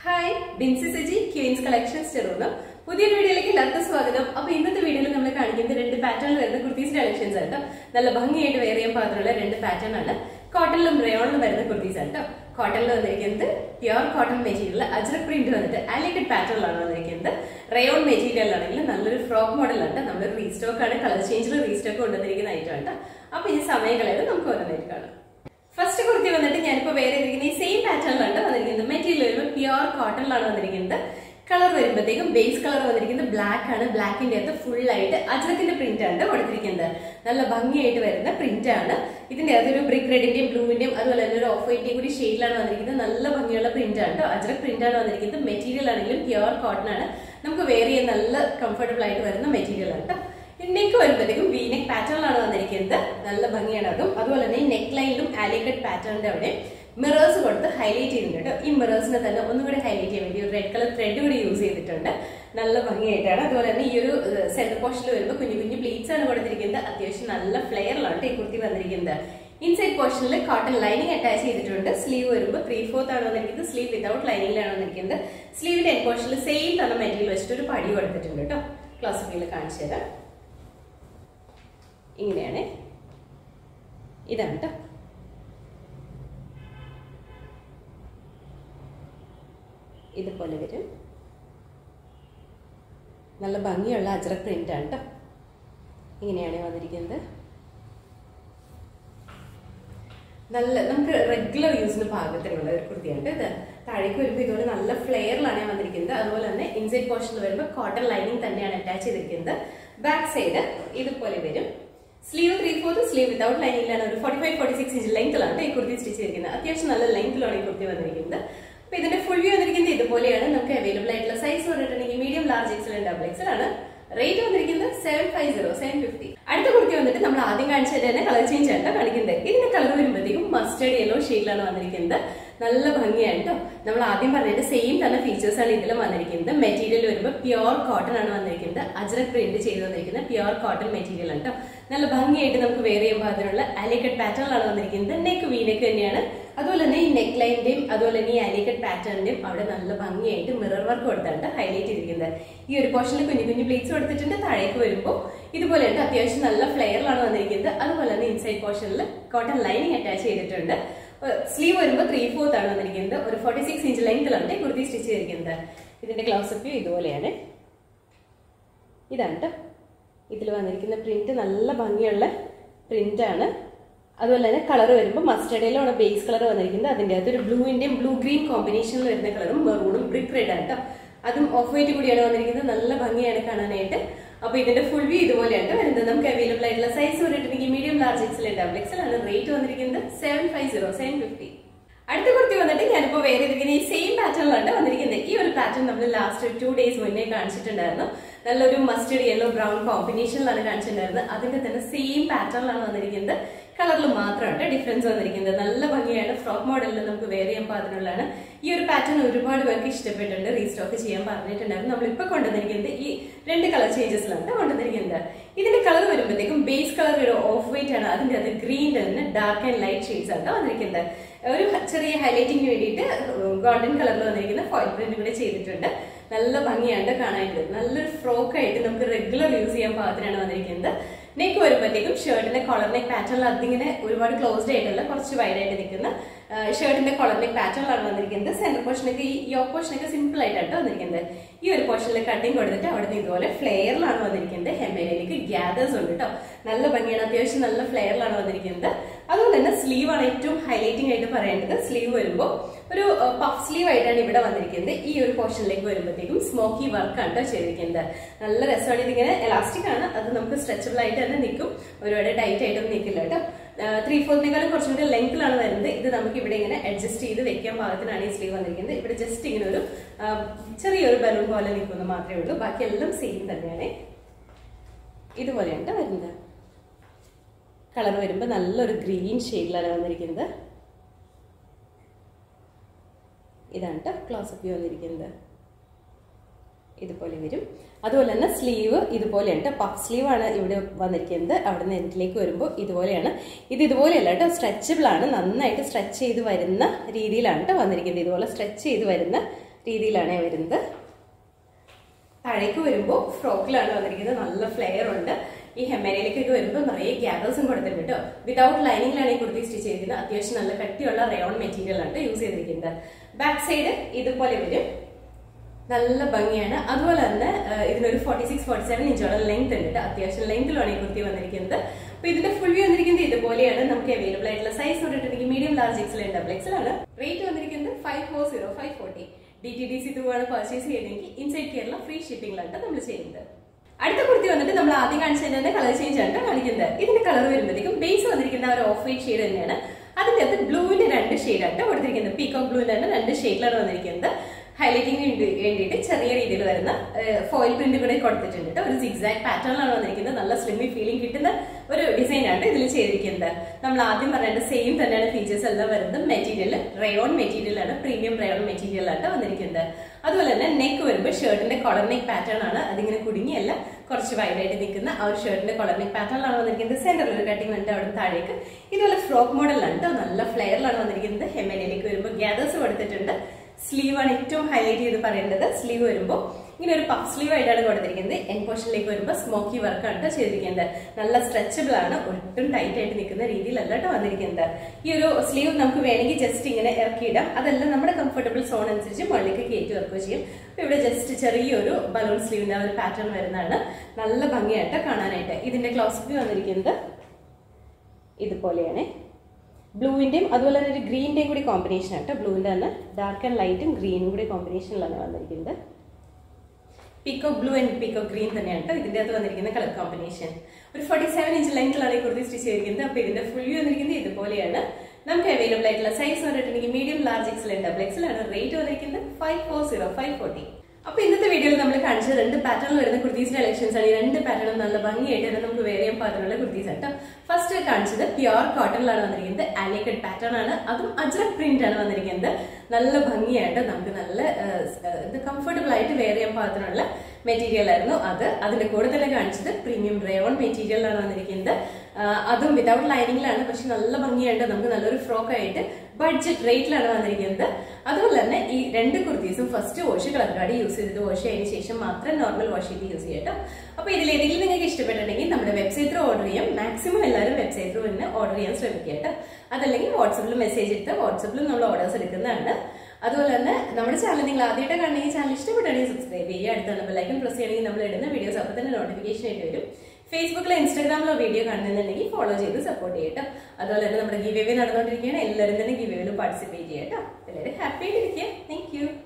Hi Binsy Saji queens collections ചെറുന്ന് പുതിയൊരു വീഡിയോയിലേക്ക് എല്ലാവർക്കും സ്വാഗതം അപ്പൊ ഇന്നത്തെ വീഡിയോയിൽ നമ്മൾ കാണിക്കുന്നത് രണ്ട് പാറ്റേണിൽ വരുന്ന കുർത്തീസ് കളക്ഷൻസ് ആട്ടോ നല്ല ഭംഗിയായിട്ട് വെയർ ചെയ്യാൻ പാകത്തിലുള്ള രണ്ട് പാറ്റേൺ ആണ് കോട്ടണിലും റയോണിലും വരുന്ന കുർത്തീസ് ആട്ടോ കോട്ടണിൽ വന്നിരിക്കുന്നത് pure cotton material ajrak print വന്നിട്ട് അലിക്കഡ് പാറ്റേണിലാണ് വന്നിരിക്കുന്നത് റയോൺ മെറ്റീരിയൽ ആണെങ്കിൽ നല്ലൊരു ഫ്രോക്ക് മോഡലാണ് നമ്മൾ റീസ്റ്റോക്ക് ആണ് കളർ ചേഞ്ചിൽ റീസ്റ്റോക്ക് കൊണ്ടുവന്നിരിക്കുന്ന ഐറ്റം ആട്ടോ അപ്പൊ ഈ സമയം കളയത് നമുക്ക് ഓരോന്നായിട്ട് കാണാം ഫസ്റ്റ് കുർത്തി വന്നിട്ട് ഞാനിപ്പോ വേറെ ഇരിക്കുന്ന ഈ സെയിം പാറ്റേണിലാണ് വന്നിരിക്കുന്നത് മെറ്റീരിയൽ വരുമ്പോൾ പ്യുവർ കോട്ടണിലാണ് വന്നിരിക്കുന്നത് കളർ വരുമ്പോഴത്തേക്കും ബേസ് കളർ വന്നിരിക്കുന്നത് ബ്ലാക്ക് ആണ് ബ്ലാക്കിന്റെ അകത്ത് ഫുൾ ആയിട്ട് അജ്രക്കിന്റെ പ്രിന്റ് ആണ് കൊടുത്തിരിക്കുന്നത് നല്ല ഭംഗിയായിട്ട് വരുന്ന പ്രിന്റ് ആണ് ഇതിന്റെ അകത്ത് ഒരു ബ്രിക്ക് റെഡിന്റെയും ബ്ലൂവിന്റെയും അതുപോലെ തന്നെ ഒരു ഓഫ് വൈറ്റിന്റെയും കൂടി ഷെയ്ഡിലാണ് വന്നിരിക്കുന്നത് നല്ല ഭംഗിയുള്ള പ്രിന്റ് ആണ് കേട്ടോ അജ്രക് പ്രിന്റ് ആണ് വന്നിരിക്കുന്നത് മെറ്റീരിയൽ ആണെങ്കിലും പ്യുവർ കോട്ടൺ ആണ് നമുക്ക് വേറെ ചെയ്യാൻ നല്ല കംഫർട്ടബിൾ ആയിട്ട് വരുന്ന മെറ്റീരിയൽ ആണ് കേട്ടോ നെക്ക് വരുമ്പോഴത്തേക്കും വി നെക്ക് പാറ്റേണിലാണ് വന്നിരിക്കുന്നത് നല്ല ഭംഗിയാണ് അതും അതുപോലെ തന്നെ നെക്ക് ലൈനിലും ആലിക്കട്ട് പാറ്റേണിന്റെ അവിടെ മിറേഴ്സ് കൊടുത്ത് ഹൈലൈറ്റ് ചെയ്തിട്ടുണ്ട് ഈ മിറേഴ്സിനെ തന്നെ ഒന്നും കൂടി ഹൈലൈറ്റ് ചെയ്യാൻ വേണ്ടി ഒരു റെഡ് കളർ ത്രെഡ് കൂടി യൂസ് ചെയ്തിട്ടുണ്ട് നല്ല ഭംഗിയായിട്ടാണ് അതുപോലെ തന്നെ ഈ ഒരു സെന്റർ പോർഷനിൽ വരുമ്പോൾ കുഞ്ഞു കുഞ്ഞു പ്ലീറ്റ്സ് ആണ് കൊടുത്തിരിക്കുന്നത് അത്യാവശ്യം നല്ല ഫ്ലെയറിലാണ് ഈ കുർത്തി വന്നിരിക്കുന്നത് ഇൻസൈഡ് പോർഷനിൽ കോട്ടൺ ലൈനിങ് അറ്റാച്ച് ചെയ്തിട്ടുണ്ട് സ്ലീവ് വരുമ്പോൾ ത്രീ ഫോർത്ത് ആണ് വന്നിരിക്കുന്നത് സ്ലീവ് വിതൗട്ട് ലൈനിങ്ങിലാണ് വന്നിരിക്കുന്നത് സ്ലീവിന്റെ എൻ പോർഷനിൽ സെയിം തന്നെ മെറ്റീരിയൽ വെച്ചിട്ട് ഒരു പടി കൊടുത്തിട്ടുണ്ട് കേട്ടോ ക്ലാസിക്കലിൽ കാണിച്ചു തരാം ഇങ്ങനെയാണ് ഇതാണ് കേട്ടോ ഇതുപോലെ വരും നല്ല ഭംഗിയുള്ള അജ്രക് പ്രിന്റ് ആണ് കേട്ടോ ഇങ്ങനെയാണ് വന്നിരിക്കുന്നത് നല്ല നമുക്ക് റെഗുലർ യൂസിന് പാകത്തിനുള്ള ഒരു കുർത്തിയാണ് ഇത് താഴേക്ക് വരുമ്പോൾ ഇതുപോലെ നല്ല ഫ്ലെയറിലാണ് വന്നിരിക്കുന്നത് അതുപോലെ തന്നെ ഇൻസൈഡ് പോർഷനിൽ വരുമ്പോൾ കോട്ടൺ ലൈനിങ് തന്നെയാണ് അറ്റാച്ച് ചെയ്തിരിക്കുന്നത് ബാക്ക് സൈഡ് ഇതുപോലെ വരും sleeve three fourth sleeve without ലൈനിങ്ങിലാണ് ഒരു forty five forty six inch ലെങ്ത്തിലാണ് ഈ കുർത്തി സ്റ്റിച്ച് ചെയ്തിരിക്കുന്നത് അത്യാവശ്യം നല്ല ലെങ്ത്തിലാണ് ഈ കുർത്തി വന്നിരിക്കുന്നത് അപ്പൊ ഇതിന്റെ ഫുൾ വ്യൂ വന്നിരിക്കുന്നത് ഇതുപോലെയാണ് നമുക്ക് അവൈലബിൾ ആയിട്ടുള്ള സൈസ് പറഞ്ഞിട്ടുണ്ടെങ്കിൽ medium large XL double XL ആണ് റേറ്റ് വന്നിരിക്കുന്നത് seven five zero seven fifty അടുത്ത കുർത്തി വന്നിട്ട് നമ്മൾ ആദ്യം കാണിച്ചത് തന്നെ കളർ ചേഞ്ച് ആണ് കാണിക്കുന്നത് ഇതിന്റെ കളർ വരുമ്പോഴത്തേക്കും മസ്റ്റേഡ് യെല്ലോ ഷെയ്ഡിലാണ് വന്നിരിക്കുന്നത് നല്ല ഭംഗിയാണ് കേട്ടോ നമ്മൾ ആദ്യം പറഞ്ഞിട്ട് സെയിം തന്നെ ഫീച്ചേഴ്സ് ആണ് ഇതിലും വന്നിരിക്കുന്നത് മെറ്റീരിയൽ വരുമ്പോൾ പ്യുവർ കോട്ടൺ ആണ് വന്നിരിക്കുന്നത് അജ്രക് പ്രിന്റ് ചെയ്ത് വന്നിരിക്കുന്നത് പ്യുവർ കോട്ടൺ മെറ്റീരിയൽ ആണ് കേട്ടോ നല്ല ഭംഗിയായിട്ട് നമുക്ക് വേറെ ചെയ്യുമ്പോൾ അതിനുള്ള അലിക്കട്ട് പാറ്റേണിലാണ് വന്നിരിക്കുന്നത് നെക്ക് വി നെക്ക് തന്നെയാണ് അതുപോലെ തന്നെ ഈ നെക്ക് ലൈനിന്റെയും അതുപോലെ തന്നെ ഈ അലിക്കട്ട് പാറ്റേണിന്റെയും അവിടെ നല്ല ഭംഗിയായിട്ട് മിറർ വർക്ക് കൊടുത്താണ് ഹൈലൈറ്റ് ചെയ്തിരിക്കുന്നത് ഈ ഒരു പോർഷനിൽ കുഞ്ഞു കുഞ്ഞു പ്ലേറ്റ്സ് കൊടുത്തിട്ടുണ്ട് താഴേക്ക് വരുമ്പോൾ ഇതുപോലെ ഉണ്ട് അത്യാവശ്യം നല്ല ഫ്ലെയറിലാണ് വന്നിരിക്കുന്നത് അതുപോലെ തന്നെ ഇൻസൈഡ് പോർഷനിൽ കോട്ടൺ ലൈനിങ് അറ്റാച്ച് ചെയ്തിട്ടുണ്ട് സ്ലീവ് വരുമ്പോൾ ത്രീ ഫോർത്ത് ആണ് വന്നിരിക്കുന്നത് ഒരു ഫോർട്ടി സിക്സ് ഇഞ്ച് ലെങ്ത്തിലാണ് കുർത്തി സ്റ്റിച്ച് ചെയ്തിരിക്കുന്നത് ഇതിന്റെ ഗ്ലൗസ് വ്യൂ ഇതുപോലെയാണ് ഇതാണ് കേട്ടോ ഇതിൽ വന്നിരിക്കുന്ന പ്രിന്റ് നല്ല ഭംഗിയുള്ള പ്രിന്റ് ആണ് അതുപോലെ തന്നെ കളർ വരുമ്പോൾ മസ്റ്റേഡിലാണ് ബേസ് കളർ വന്നിരിക്കുന്നത് അതിൻ്റെ അകത്ത് ഒരു ബ്ലൂവിന്റെയും ബ്ലൂ ഗ്രീൻ കോമ്പിനേഷനിൽ വരുന്ന കളറും മെറൂണും ബ്രിക്ക് റെഡ് ആണ് കേട്ടോ അതും ഓഫ് വൈറ്റ് കൂടിയാണ് വന്നിരിക്കുന്നത് നല്ല ഭംഗിയാണ് കാണാനായിട്ട് അപ്പൊ ഇതിന്റെ ഫുൾ വ്യൂ ഇതുപോലെയാണ് വരുന്നത് നമുക്ക് അവൈലബിൾ ആയിട്ടുള്ള സൈസ് പറഞ്ഞിട്ടുണ്ടെങ്കിൽ medium large XL double XL ആണ് റേറ്റ് വന്നിരിക്കുന്നത് seven five zero seven fifty അടുത്ത കുർത്തി വന്നിട്ട് ഞാനിപ്പോ വേറെ ഇരിക്കുന്ന ഈ സെയിം പാറ്റേണിലാണ് വന്നിരിക്കുന്നത് ഈ ഒരു പാറ്റേൺ നമ്മൾ ലാസ്റ്റ് ടു ഡേയ്സ് മുന്നേ കാണിച്ചിട്ടുണ്ടായിരുന്നു നല്ലൊരു മസ്റ്റേഡ് യെല്ലോ ബ്രൗൺ കോമ്പിനേഷനിലാണ് കാണിച്ചിട്ടുണ്ടായിരുന്നത് അതിന്റെ തന്നെ സെയിം പാറ്റേണിലാണ് വന്നിരിക്കുന്നത് കളറിൽ മാത്രമാണ് ഡിഫറൻസ് വന്നിരിക്കുന്നത് നല്ല ഭംഗിയാണ് ഫ്രോക്ക് മോഡലിൽ നമുക്ക് വേറെ ചെയ്യാൻ പാകത്തിനുള്ളതാണ് ഈ ഒരു പാറ്റേൺ ഒരുപാട് പേർക്ക് ഇഷ്ടപ്പെട്ടിട്ടുണ്ട് റീസ്റ്റോക്ക് ചെയ്യാൻ പറഞ്ഞിട്ടുണ്ടായിരുന്നു നമ്മളിപ്പോൾ കൊണ്ടുവന്നിരിക്കുന്നത് ഈ രണ്ട് കളർ ചേഞ്ചസിലാണ് കൊണ്ടുവന്നിരിക്കുന്നത് ഇതിന്റെ കളർ വരുമ്പോഴത്തേക്കും ബേസ് കളർ ഒരു ഓഫ് വൈറ്റ് ആണ് അതിന്റെ അത് ഗ്രീൻ തന്നെ ഡാർക്ക് ആൻഡ് ലൈറ്റ് ഷെയ്ഡ്സ് ആണ് വന്നിരിക്കുന്നത് ഒരു ചെറിയ ഹൈലൈറ്റിംഗ് വേണ്ടിയിട്ട് ഗോൾഡൻ കളറിൽ വന്നിരിക്കുന്ന ഫോയിൽ പ്രിന്റ് കൂടെ ചെയ്തിട്ടുണ്ട് നല്ല ഭംഗിയാണ് കാണാനായിട്ട് നല്ലൊരു ഫ്രോക്ക് ആയിട്ട് നമുക്ക് റെഗുലർ യൂസ് ചെയ്യാൻ പാകത്തിനാണ് വന്നിരിക്കുന്നത് നെക്ക് വരുമ്പോഴത്തേക്കും ഷർട്ടിന്റെ കോളർ നെക്ക് പാറ്റേണിൽ അതിങ്ങനെ ഒരുപാട് ക്ലോസ്ഡ് ആയിട്ടല്ല കുറച്ച് വൈഡ് ആയിട്ട് നിൽക്കുന്ന ഷർട്ടിന്റെ കോളർ നെക്ക് പാറ്റേണിലാണ് വന്നിരിക്കുന്നത് സെന്റർ പോർഷനൊക്കെ ഈ യോ പോർഷനൊക്കെ സിമ്പിൾ ആയിട്ടാണ് വന്നിരിക്കുന്നത് ഈ ഒരു പോർഷനിൽ കട്ടിങ് കൊടുത്തിട്ട് അവിടെ നിന്ന് ഇതുപോലെ ഫ്ലെയറിലാണ് വന്നിരിക്കുന്നത് ഹെമ്മയിലേക്ക് ഗ്യാദേഴ്സ് ഉണ്ട് കേട്ടോ നല്ല ഭംഗിയാണ് അത്യാവശ്യം നല്ല ഫ്ലെയറിലാണ് വന്നിരിക്കുന്നത് അതുപോലെ തന്നെ സ്ലീവ് ആണ് ഏറ്റവും ഹൈലൈറ്റിംഗ് ആയിട്ട് പറയേണ്ടത് സ്ലീവ് വരുമ്പോൾ ഒരു പഫ് സ്ലീവ് ആയിട്ടാണ് ഇവിടെ വന്നിരിക്കുന്നത് ഈ ഒരു പോർഷനിലേക്ക് വരുമ്പോഴത്തേക്കും സ്മോക്കി വർക്ക് ആണ് ചെയ്തിരിക്കുന്നത് നല്ല രസമാണ് ഇതിങ്ങനെ എലാസ്റ്റിക് ആണ് അത് നമുക്ക് സ്ട്രെച്ചബിൾ ആയിട്ട് തന്നെ നിൽക്കും ഒരുപാട് ടൈറ്റ് ആയിട്ടൊന്നും നിൽക്കില്ല കേട്ടോ ത്രീ ഫോർത്തിനേക്കാളും കുറച്ചും കൂടി ലെങ്ത്തിലാണ് വരുന്നത് ഇത് നമുക്ക് ഇവിടെ ഇങ്ങനെ അഡ്ജസ്റ്റ് ചെയ്ത് വെക്കാൻ പാകത്തിനാണ് ഈ സ്ലീവ് വന്നിരിക്കുന്നത് ഇവിടെ ജസ്റ്റ് ഇങ്ങനെ ഒരു ചെറിയൊരു ബലൂൺ പോലെ നിൽക്കുന്നത് മാത്രമേ ഉള്ളൂ ബാക്കി എല്ലാം സെയിം തന്നെയാണ് ഇതുപോലെയാണ് വരുന്നത് കളർ വരുമ്പോൾ നല്ലൊരു ഗ്രീൻ ഷെയ്ഡിലാണ് വന്നിരിക്കുന്നത് ഇതാണ് കേട്ടോ ക്ലോസ് അപ്പ് വന്നിരിക്കുന്നത് ഇതുപോലെ വരും അതുപോലെ തന്നെ സ്ലീവ് ഇതുപോലെയുണ്ട് പഫ് സ്ലീവ് ആണ് ഇവിടെ വന്നിരിക്കുന്നത് അവിടെ നിന്ന് എൻഡിലേക്ക് വരുമ്പോൾ ഇതുപോലെയാണ് ഇത് ഇതുപോലെയല്ല കേട്ടോ സ്ട്രെച്ചബിൾ ആണ് നന്നായിട്ട് സ്ട്രെച്ച് ചെയ്ത് വരുന്ന രീതിയിലാണ് കേട്ടോ വന്നിരിക്കുന്നത് ഇതുപോലെ സ്ട്രെച്ച് ചെയ്ത് വരുന്ന രീതിയിലാണ് വരുന്നത് താഴേക്ക് വരുമ്പോൾ ഫ്രോക്കിലാണ് വന്നിരിക്കുന്നത് നല്ല ഫ്ലെയർ ഉണ്ട് ഈ ഹെമ്മേനയിലേക്കൊക്കെ വരുമ്പോൾ നിറയെ ഗ്യാദേഴ്സും കൊടുത്തിട്ടുണ്ട് കേട്ടോ വിതൗട്ട് ലൈനിങ്ങിലാണ് ഈ കുർത്തി സ്റ്റിച്ച് ചെയ്തിരിക്കുന്നത് അത്യാവശ്യം നല്ല കട്ടിയുള്ള റയോൺ മെറ്റീരിയൽ ആണ് യൂസ് ചെയ്തിരിക്കുന്നത് ബാക്ക് സൈഡ് ഇതുപോലെ വരും നല്ല ഭംഗിയാണ് അതുപോലെ തന്നെ ആ, ഇതിനൊരു ഫോർട്ടി സിക്സ് ഫോർട്ടി സെവൻ ഇഞ്ചോളം ലെങ്ത് ഉണ്ട് ട്ടോ. അത്യാവശ്യം ലെങ്തിലാണ് ഈ കുർത്തി വന്നിരിക്കുന്നത് അപ്പൊ ഇതിന്റെ ഫുൾ വ്യൂ വന്നിരിക്കുന്നത് ഇതുപോലെയാണ് നമുക്ക് അവൈലബിൾ ആയിട്ടുള്ള സൈസ് വന്നിട്ടുണ്ടെങ്കിൽ medium large XL double XL ആണ് റേറ്റ് വന്നിരിക്കുന്നത് five four zero five forty D T D C through ആണ് പർച്ചേസ് ചെയ്യുന്നതെങ്കിൽ ഇൻസൈഡ് കേരള ഫ്രീ ഷിപ്പിംഗിലാണ് നമ്മൾ ചെയ്യുന്നത് അടുത്ത കുർത്തി വന്നിട്ട് നമ്മൾ ആദ്യം കാണിച്ചതിന്റെ തന്നെ കളർ ചേഞ്ച് ആണ് ട്ടോ കാണിക്കുന്നത് ഇതിന്റെ കളർ വരുമ്പോഴത്തേക്കും ബേസ് വന്നിരിക്കുന്ന ആ ഒരു ഓഫ് വൈറ്റ് ഷെയ്ഡ് തന്നെയാണ് അതിന്റെ അകത്ത് ബ്ലൂവിന്റെ രണ്ട് ഷെയ്ഡാണ് ട്ടോ കൊടുത്തിരിക്കുന്നത് പീക്കോക്ക് ബ്ലൂവിന്റെ തന്നെ രണ്ട് ഷെയ്ഡിലാണ് വന്നിരിക്കുന്നത് ഹൈലൈറ്റിംഗ് വേണ്ടിയിട്ട് ചെറിയ രീതിയിൽ വരുന്ന ഫോയിൽ പ്രിന്റ് കൂടെ കൊടുത്തിട്ടുണ്ട് ട്ടോ. ഒരു സിക്സാക്ട് പാറ്റേണിലാണ് വന്നിരിക്കുന്നത് നല്ല സ്ലിമ്മി ഫീലിംഗ് കിട്ടുന്ന ഒരു ഡിസൈൻ ആണ് ഇതിൽ ചെയ്തിരിക്കുന്നത് നമ്മൾ ആദ്യം പറഞ്ഞ സെയിം തന്നെയാണ് ഫീച്ചേഴ്സ് എല്ലാം വരുന്നത് മെറ്റീരിയൽ റയോൺ മെറ്റീരിയൽ ആണ് പ്രീമിയം റയോൺ മെറ്റീരിയൽ ആണ് വന്നിരിക്കുന്നത് അതുപോലെ തന്നെ നെക്ക് വരുമ്പോൾ ഷർട്ടിന്റെ കോളർ നെക്ക് പാറ്റേൺ ആണ് അതിങ്ങനെ കുടുങ്ങിയല്ല കുറച്ച് വൈഡായിട്ട് നിൽക്കുന്ന ആ ഒരു ഷർട്ടിന്റെ കോളർ നെക്ക് പാറ്റേണിലാണ് വന്നിരിക്കുന്നത് സെന്ററിൽ ഒരു കട്ടിങ് ഉണ്ട് അവിടെ താഴേക്ക് ഇതുപോലെ ഫ്രോക്ക് മോഡലാണ് ട്ടോ. നല്ല ഫ്ലെയറിലാണ് വന്നിരിക്കുന്നത് ഹെമ്മേനയിലേക്ക് വരുമ്പോൾ ഗ്യാദേഴ്സ് കൊടുത്തിട്ടുണ്ട് സ്ലീവ് ആണ് ഏറ്റവും ഹൈലൈറ്റ് ചെയ്ത് പറയേണ്ടത് സ്ലീവ് വരുമ്പോൾ ഇങ്ങനെ ഒരു പഫ് സ്ലീവ് ആയിട്ടാണ് കൊടുത്തിരിക്കുന്നത് എൻ പോർഷനിലേക്ക് വരുമ്പോൾ സ്മോക്കി വർക്കാണ് ട്ടോ ചെയ്തിരിക്കുന്നത് നല്ല സ്ട്രെച്ചബിൾ ആണ് ഒട്ടും ടൈറ്റ് ആയിട്ട് നിൽക്കുന്ന രീതിയിലല്ല കേട്ടോ വന്നിരിക്കുന്നത് ഈ ഒരു സ്ലീവ് നമുക്ക് വേണമെങ്കിൽ ജസ്റ്റ് ഇങ്ങനെ ഇറക്കിയിടാം അതല്ല നമ്മുടെ കംഫർട്ടബിൾ സോൺ അനുസരിച്ച് മുകളിലേക്ക് കയറ്റി വെക്കുകയോ ചെയ്യും അപ്പൊ ഇവിടെ ജസ്റ്റ് ചെറിയൊരു ബലൂൺ സ്ലീവിന്റെ ആ ഒരു പാറ്റേൺ വരുന്നതാണ് നല്ല ഭംഗിയായിട്ട് കാണാനായിട്ട് ഇതിന്റെ ക്ലോസ് വ്യൂ വന്നിരിക്കുന്നത് ഇതുപോലെയാണ് ബ്ലൂവിന്റെയും അതുപോലെ തന്നെ ഒരു ഗ്രീനിന്റെയും കൂടി കോമ്പിനേഷൻ ആട്ടോ ബ്ലൂവിന്റെ തന്നെ ഡാർക്ക് ആൻഡ് ലൈറ്റും ഗ്രീനും കൂടി കോമ്പിനേഷനിലാണ് വന്നിരിക്കുന്നത് peacock blue and peacock green തന്നെയാണ് കേട്ടോ ഇതിന്റെ അകത്ത് വന്നിരിക്കുന്ന കളർ കോമ്പിനേഷൻ ഒരു ഫോർട്ടി സെവൻ ഇഞ്ച് ലെങ്ത്തിലാണ് ഈ കുർത്തി സ്റ്റിച്ച് ചെയ്തിരിക്കുന്നത് അപ്പൊ ഇതിന്റെ ഫുൾ വ്യൂ വന്നിരിക്കുന്നത് ഇതുപോലെയാണ് നമുക്ക് അവൈലബിൾ ആയിട്ടുള്ള സൈസ് പറഞ്ഞിട്ടുണ്ടെങ്കിൽ medium large XL double XL ആണ് റേറ്റ് വന്നിരിക്കുന്നത് five four zero five forty അപ്പൊ ഇന്നത്തെ വീഡിയോയിൽ നമ്മൾ കാണിച്ച രണ്ട് പാറ്റേണിൽ വരുന്ന കുർത്തീസിന്റെ കളക്ഷൻസ് ആണ് ഈ രണ്ട് പാറ്റേണും നല്ല ഭംഗിയായിട്ട് തന്നെ നമുക്ക് വേറെ ചെയ്യാൻ പാകത്തിനുള്ള കുർത്തീസ് ആട്ടോ ഫസ്റ്റ് കാണിച്ചത് പ്യുർ കോട്ടണിലാണ് വന്നിരിക്കുന്നത് ആലിക്കഡ് പാറ്റേൺ ആണ് അതും അജ്രക് പ്രിന്റ് ആണ് വന്നിരിക്കുന്നത് നല്ല ഭംഗിയായിട്ട് നമുക്ക് നല്ല കംഫർട്ടബിൾ ആയിട്ട് വേറെ ചെയ്യാൻ പാകത്തിനുള്ള മെറ്റീരിയൽ ആയിരുന്നു അത് അതിന്റെ കൂടെ തന്നെ കാണിച്ചത് പ്രീമിയം റയോൺ മെറ്റീരിയലാണ് വന്നിരിക്കുന്നത് ആ, അതും വിതൗട്ട് ലൈനിങ്ങിലാണ് പക്ഷെ നല്ല ഭംഗിയായിട്ട് നമുക്ക് നല്ലൊരു ഫ്രോക്ക് ആയിട്ട് ബഡ്ജറ്റ് റേറ്റിലാണ് വന്നിരിക്കുന്നത് അതുപോലെ തന്നെ ഈ രണ്ട് കുർത്തീസും first wash colour card use ചെയ്തിട്ട് വാഷ് ചെയ്തതിന് ശേഷം മാത്രം നോർമൽ വാഷ് ചെയ്ത് യൂസ് ചെയ്യട്ടോ അപ്പൊ ഇതിലേതെങ്കിലും നിങ്ങൾക്ക് ഇഷ്ടപ്പെട്ടിട്ടുണ്ടെങ്കിൽ നമ്മുടെ വെബ്സൈറ്റ് ത്രൂ ഓർഡർ ചെയ്യാം മാക്സിമം എല്ലാവരും വെബ്സൈറ്റ് ത്രൂ തന്നെ ഓർഡർ ചെയ്യാൻ ശ്രമിക്കുക കേട്ടോ അതല്ലെങ്കിൽ വാട്സപ്പിൽ മെസ്സേജ് എടുത്ത് വാട്സപ്പിലും നമ്മൾ ഓർഡേഴ്സ് എടുക്കുന്നതാണ് അതുപോലെ തന്നെ നമ്മുടെ ചാനൽ നിങ്ങൾ ആദ്യമായിട്ട് കാണണമെങ്കിൽ ചാനൽ ഇഷ്ടപ്പെട്ടാണെങ്കിൽ സബ്സ്ക്രൈബ് ചെയ്യുക അടുത്തുള്ള ബെല്ലൈക്കൻ പ്രസ് ചെയ്യണമെങ്കിൽ നമ്മൾ ഇടുന്ന വീഡിയോസ് അപ്പോൾ തന്നെ നോട്ടിഫിക്കേഷൻ ആയിട്ട് വരും ഫേസ്ബുക്കിലോ ഇൻസ്റ്റാഗ്രാമിലോ വീഡിയോ കാണുന്നുണ്ടെങ്കിൽ ഫോളോ ചെയ്ത് സപ്പോർട്ട് ചെയ്യട്ടോ അതുപോലെ തന്നെ നമ്മുടെ ഗിവ് നടന്നുകൊണ്ടിരിക്കുകയാണ് എല്ലാവരും തന്നെ ഗിവ് പാർട്ടിസിപ്പേറ്റ് ചെയ്യട്ടോ എല്ലാവരും ഹാപ്പി ആയിട്ടിരിക്കുക താങ്ക് യു